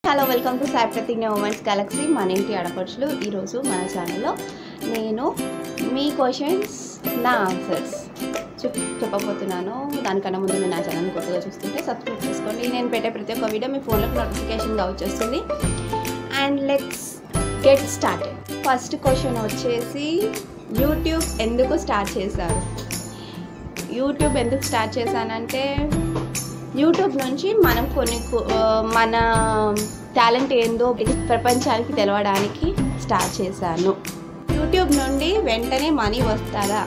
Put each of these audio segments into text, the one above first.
hello welcome to Sai Pratigna women's galaxy మన ఇంటి ఆడపడుచులు ఈరోజు మన ఛానల్లో నేను మీ క్వశ్చన్స్ నా ఆన్సర్స్ చెప్ చెప్పబోతున్నాను దానికన్నా ముందు మీరు నా ఛానల్ కొత్తగా చూస్తుంటే సబ్స్క్రైబ్ చేసుకోండి నేను పెట్టే ప్రతి ఒక్క వీడియో మీ ఫోన్లోకి నోటిఫికేషన్గా వచ్చేస్తుంది and let's get started first question వచ్చేసి యూట్యూబ్ ఎందుకు స్టార్ట్ చేశారు యూట్యూబ్ ఎందుకు స్టార్ట్ చేశానంటే యూట్యూబ్ నుంచి మనం కొన్ని కు- ఆ, మన టాలెంట్ ఏందో ప్రపంచానికి తెలవడానికి స్టార్ట్ చేశాను యూట్యూబ్ నుండి వెంటనే మనీ వస్తుందా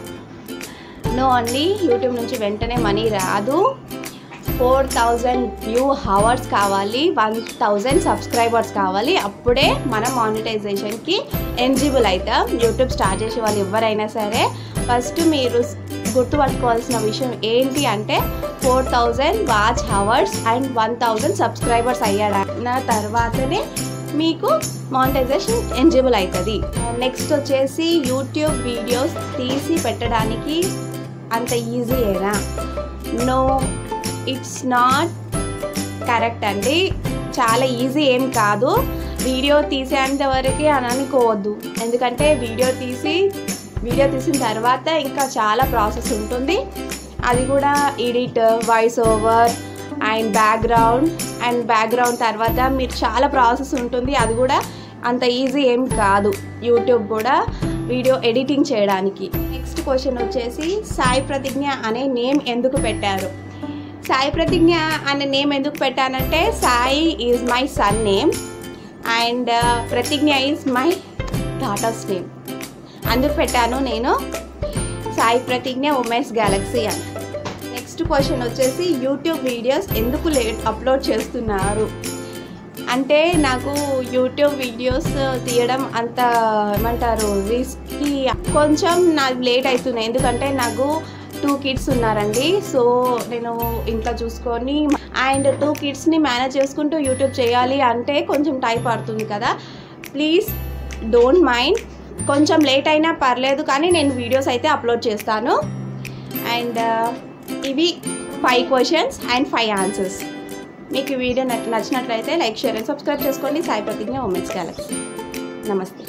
నో అండి యూట్యూబ్ నుంచి వెంటనే మనీ రాదు ఫోర్ థౌజండ్ వ్యూ హవర్స్ కావాలి వన్ థౌజండ్ సబ్స్క్రైబర్స్ కావాలి అప్పుడే మనం మానిటైజేషన్కి ఎలిజిబుల్ అవుతాం యూట్యూబ్ స్టార్ట్ చేసే వాళ్ళు ఎవరైనా సరే ఫస్ట్ మీరు గుర్తుపట్టుకోవాల్సిన విషయం ఏంటి అంటే four thousand watch hours and one thousand subscribers అయ్యాడన్న తర్వాతనే మీకు మానిటైజేషన్ ఎలిజిబుల్ అవుతుంది నెక్స్ట్ వచ్చేసి యూట్యూబ్ వీడియోస్ తీసి పెట్టడానికి అంత ఈజీయేనా నో ఇట్స్ నాట్ కరెక్ట్ అండి చాలా ఈజీ ఏం కాదు వీడియో తీసేంత వరకు అని అనుకోవద్దు ఎందుకంటే వీడియో తీసి వీడియో తీసిన తర్వాత ఇంకా చాలా ప్రాసెస్ ఉంటుంది అది కూడా edit voice over and background and background తర్వాత మీరు చాలా ప్రాసెస్ ఉంటుంది అది కూడా అంత ఈజీ ఏం కాదు యూట్యూబ్ కూడా వీడియో ఎడిటింగ్ చేయడానికి నెక్స్ట్ క్వశ్చన్ వచ్చేసి సాయి ప్రతిజ్ఞ అనే నేమ్ ఎందుకు పెట్టారు సాయి ప్రతిజ్ఞ అనే నేమ్ ఎందుకు పెట్టానంటే Sai is my son name and Pratigna is my daughter's name అందుకు పెట్టాను నేను సాయి ప్రతిజ్ఞ ఉమెన్స్ గ్యాలక్సీ అని నెక్స్ట్ క్వశ్చన్ వచ్చేసి యూట్యూబ్ వీడియోస్ ఎందుకు లేట్ అప్లోడ్ చేస్తున్నారు అంటే నాకు యూట్యూబ్ వీడియోస్ తీయడం అంత ఏమంటారు రిస్క్కి కొంచెం నాకు లేట్ అవుతున్నాయి ఎందుకంటే నాకు టూ కిడ్స్ ఉన్నారండి సో నేను ఇంట్లో చూసుకొని అండ్ టూ కిడ్స్ని మేనేజ్ చేసుకుంటూ యూట్యూబ్ చేయాలి అంటే కొంచెం టైం పడుతుంది కదా ప్లీజ్ డోంట్ మైండ్ కొంచెం లేట్ అయినా పర్లేదు కానీ నేను వీడియోస్ అయితే అప్లోడ్ చేస్తాను అండ్ ఇవి five questions and five answers మీకు ఈ వీడియో నచ్చినట్లయితే లైక్ షేర్ అండ్ సబ్స్క్రైబ్ చేసుకోండి సాయి ప్రతిజ్ఞ ఉమెన్స్ గ్యాలక్సీ నమస్తే